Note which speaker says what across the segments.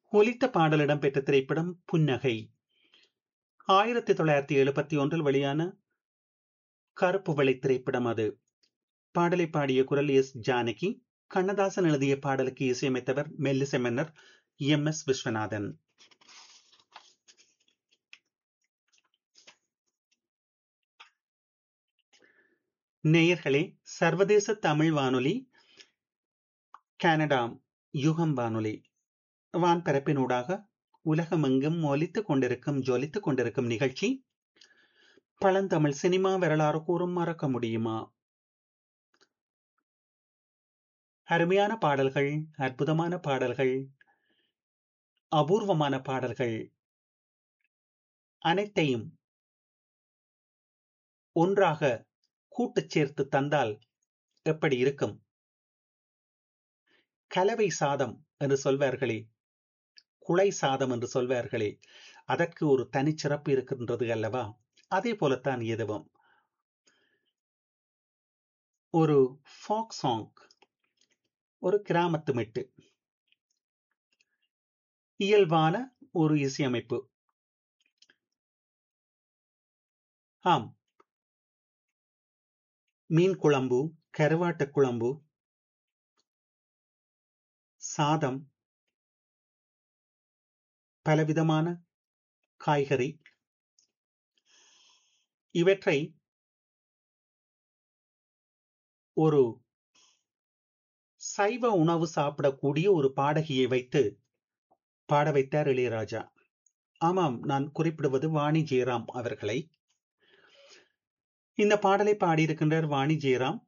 Speaker 1: ஒலித்த பாடல் இடம்பெற்ற திரைப்படம் புன்னகை ஆயிரத்தி தொள்ளாயிரத்தி எழுபத்தி ஒன்றில் வெளியான கருப்பு வெள்ளை திரைப்படம் அது பாடலை பாடிய குரல் எஸ் ஜானகி கண்ணதாசன் எழுதிய பாடலுக்கு இசையமைத்தவர் மெல்லிசை மன்னர் எம் எஸ் விஸ்வநாதன் நேயர்களே சர்வதேச தமிழ் வானொலி கனடா யுகம் வானொலி வான்பரப்பினூடாக உலகமெங்கும் ஒலித்துக் கொண்டிருக்கும் ஜொலித்துக் கொண்டிருக்கும் நிகழ்ச்சி பழந்தமிழ் சினிமா வரலாறு கூறும் மறக்க முடியுமா அருமையான பாடல்கள் அற்புதமான பாடல்கள் அபூர்வமான பாடல்கள் அனைத்தையும் ஒன்றாக கூட்டுச் சேர்த்து தந்தால் எப்படி இருக்கும் கலவை சாதம் என்று சொல்வார்களே குலை சாதம் என்று சொல்வார்களே அதற்கு ஒரு தனிச்சிறப்பு இருக்கின்றது அல்லவா அதே போலத்தான் எதுவும் ஒரு ஃபாக் சாங் ஒரு கிராமத்து மெட்டு இயல்பான ஒரு இசையமைப்பு ஆம் மீன் குழம்பு கருவாட்டு குழம்பு சாதம் பலவிதமான காய்கறி இவற்றை ஒரு சைவ உணவு சாப்பிடக்கூடிய ஒரு பாடகியை வைத்து பாட வைத்தார் இளையராஜா ஆமாம் நான் குறிப்பிடுவது வாணி ஜெயராம் அவர்களை இந்த பாடலை பாடியிருக்கின்றார் வாணி ஜெயராம்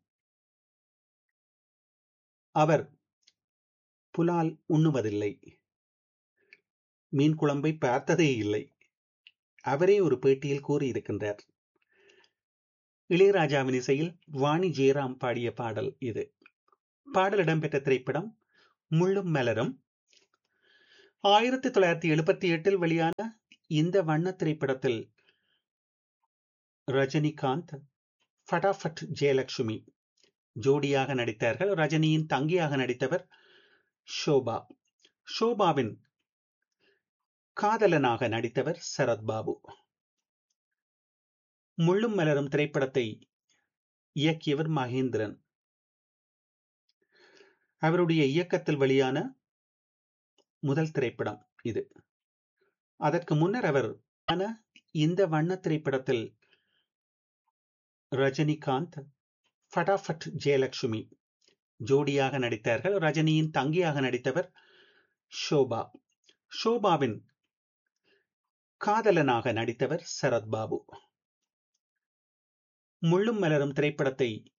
Speaker 1: அவர் புலால் உண்ணுவதில்லை மீன் குழம்பை பார்த்ததே இல்லை அவரே ஒரு பேட்டியில் கூறியிருக்கின்றார் இளையராஜாவின் இசையில் வாணி ஜெயராம் பாடிய பாடல் இது பாடல் இடம்பெற்ற திரைப்படம் முள்ளும் மலரும் ஆயிரத்தி தொள்ளாயிரத்தி எழுபத்தி எட்டில் வெளியான இந்த வண்ண திரைப்படத்தில் ரஜினிகாந்த் ஃபடாஃபட் ஜெயலட்சுமி ஜோடியாக நடித்தார்கள் ரஜினியின் தங்கியாக நடித்தவர் ஷோபா ஷோபாவின் காதலனாக நடித்தவர் சரத்பாபு முள்ளும் மலரும் திரைப்படத்தை இயக்கியவர் மகேந்திரன் அவருடைய இயக்கத்தில் வெளியான முதல் திரைப்படம் இது அதற்கு முன்னர் அவர் இந்த வண்ண திரைப்படத்தில் ரஜினிகாந்த் ஃபடாஃபட் ஜெயலட்சுமி ஜோடியாக நடித்தார்கள் ரஜினியின் தங்கியாக நடித்தவர் ஷோபா ஷோபாவின் காதலனாக நடித்தவர் சரத்பாபு முள்ளும் மலரும் திரைப்படத்தை